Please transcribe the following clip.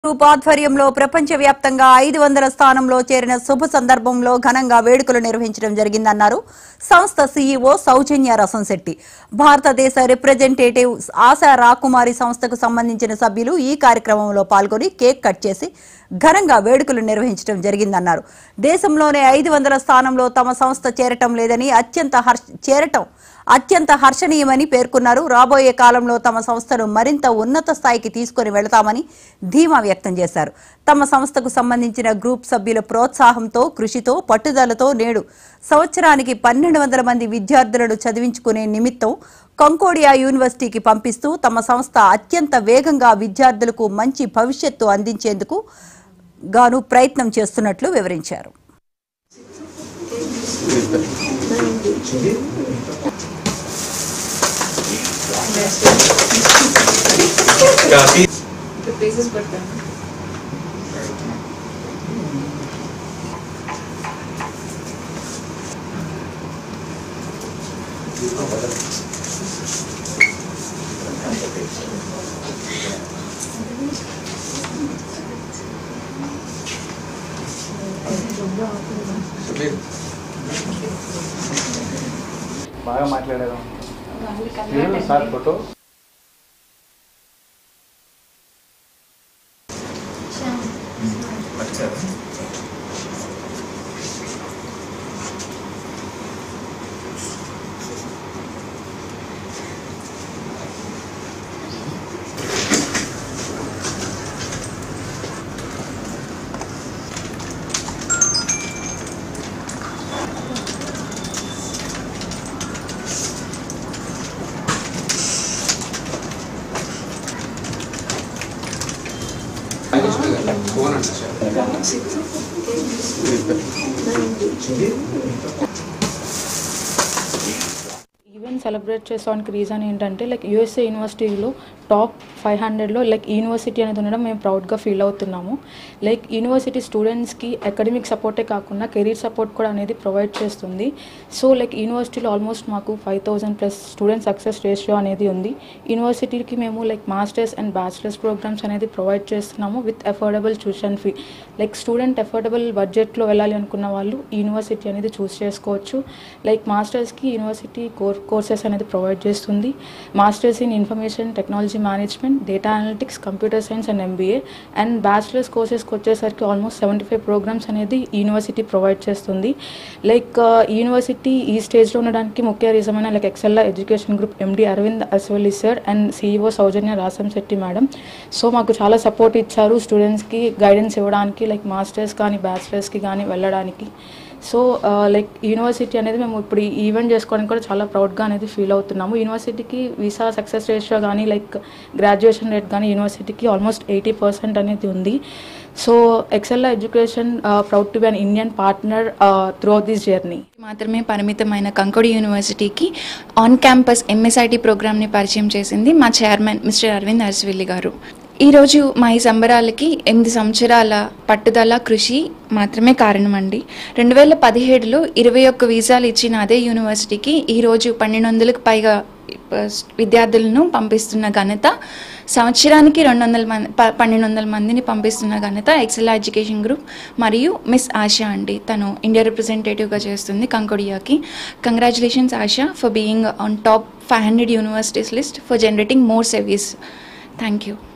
group ఆధ్వర్యంలో ప్రపంచవ్యాప్తంగా ఐదు వందల స్థానంలో చేరిన శుభ సందర్భంలో ఘనంగా వేడుకలు నిర్వహించడం జరిగిందన్నారు సంస్థ సీఈఓ సౌజన్య రసంశెట్టి భారతదేశ రిప్రజెంటేటివ్ ఆశా రాకుమారి సంస్థకు సంబంధించిన సభ్యులు ఈ కార్యక్రమంలో పాల్గొని కేక్ కట్ చేసి ఘనంగా వేడుకలు నిర్వహించడం జరిగిందన్నారు దేశంలోనే ఐదు వందల స్థానంలో తమ సంస్థ చేరటం లేదని అత్యంత హర్ష చేరటం అత్యంత హర్షణీయమని పేర్కొన్నారు రాబోయే కాలంలో తమ సంస్థను మరింత ఉన్నత స్థాయికి తీసుకొని వెళతామని ధీమా వ్యక్తం చేశారు తమ సంస్థకు సంబంధించిన గ్రూప్ సభ్యుల ప్రోత్సాహంతో కృషితో పట్టుదలతో నేడు సంవత్సరానికి పన్నెండు వందల మంది విద్యార్థులను చదివించుకునే నిమిత్తం కంకోడియా యూనివర్సిటీకి పంపిస్తూ తమ సంస్థ అత్యంత వేగంగా విద్యార్థులకు మంచి భవిష్యత్తు అందించేందుకు గాను ప్రయత్నం చేస్తున్నట్లు వివరించారు ప్లేసెస్ పెడతాను బాగా మాట్లాడారు మీరు సార్ ఫోటో ఫోన్ అంటే సార్ ఈవెంట్ సెలబ్రేట్ చేసానికి రీజన్ ఏంటంటే లైక్ యూఎస్ఏ యూనివర్సిటీలో టాప్ ఫైవ్ హండ్రెడ్లో లైక్ యూనివర్సిటీ అనేది ఉండడం మేము ప్రౌడ్గా ఫీల్ అవుతున్నాము లైక్ యూనివర్సిటీ స్టూడెంట్స్కి అకాడమిక్ సపోర్టే కాకుండా కెరీర్ సపోర్ట్ కూడా అనేది ప్రొవైడ్ చేస్తుంది సో లైక్ యూనివర్సిటీలో ఆల్మోస్ట్ మాకు five thousand plus student success ratio అనేది ఉంది యూనివర్సిటీకి మేము like masters and bachelors programs అనేది ప్రొవైడ్ చేస్తున్నాము with affordable tuition fee like student affordable బడ్జెట్లో వెళ్ళాలి అనుకున్న వాళ్ళు ఈ యూనివర్సిటీ అనేది చూస్ చేసుకోవచ్చు లైక్ మాస్టర్స్కి యూనివర్సిటీ కోర్ కోర్సెస్ అనేది ప్రొవైడ్ చేస్తుంది masters in information technology management data analytics computer science and MBA and bachelors కోర్సెస్కి వచ్చేసరికి ఆల్మోస్ట్ సెవెంటీ ఫైవ్ ప్రోగ్రామ్స్ అనేది ఈ యూనివర్సిటీ ప్రొవైడ్ చేస్తుంది లైక్ ఈ యూనివర్సిటీ ఈ స్టేజ్లో ఉండడానికి ముఖ్య రీజన్ లైక్ ఎక్సెల్లా education group MD Arvind Aswali sir and CEO Soujanya Rasam Shetty madam so మాకు చాలా సపోర్ట్ ఇచ్చారు స్టూడెంట్స్కి గైడెన్స్ ఇవ్వడానికి లైక్ మాస్టర్స్ కానీ బ్యాచిలర్స్కి కానీ వెళ్ళడానికి సో లైక్ యూనివర్సిటీ అనేది మేము ఇప్పుడు ఈ ఈవెంట్ చేసుకోవడానికి కూడా చాలా ప్రౌడ్గా అనేది ఫీల్ అవుతున్నాము యూనివర్సిటీకి వీసా సక్సెస్ రేషియో కానీ లైక్ గ్రాడ్యుయేషన్ రేట్ కానీ యూనివర్సిటీకి ఆల్మోస్ట్ ఎయిటీ పర్సెంట్ అనేది ఉంది so Excel Education proud to be an Indian partner through this journey మాత్రమే పరిమితమైన కంకోడి యూనివర్సిటీకి ఆన్ క్యాంపస్ ఎంఎస్ఐటి ప్రోగ్రామ్ని పరిచయం చేసింది మా చైర్మన్ మిస్టర్ అరవింద్ అరసవిల్లి గారు ఈరోజు మా ఈ సంబరాలకి ఎనిమిది సంవత్సరాల పట్టుదల కృషి మాత్రమే కారణమండి రెండు వేల పదిహేడులో ఇరవై ఒక్క వీసాలు ఇచ్చిన అదే యూనివర్సిటీకి ఈరోజు పన్నెండు వందలకు పైగా విద్యార్థులను పంపిస్తున్న ఘనత సంవత్సరానికి రెండు వందల మంది ప- పన్నెండు వందల మందిని పంపిస్తున్న ఘనత ఎక్సెల్ ఎడ్యుకేషన్ గ్రూప్ మరియు మిస్ ఆశా అండి తను ఇండియా రిప్రజెంటేటివ్గా చేస్తుంది కంకోడియాకి congratulations Asha for being on top five hundred universities list for generating more service thank you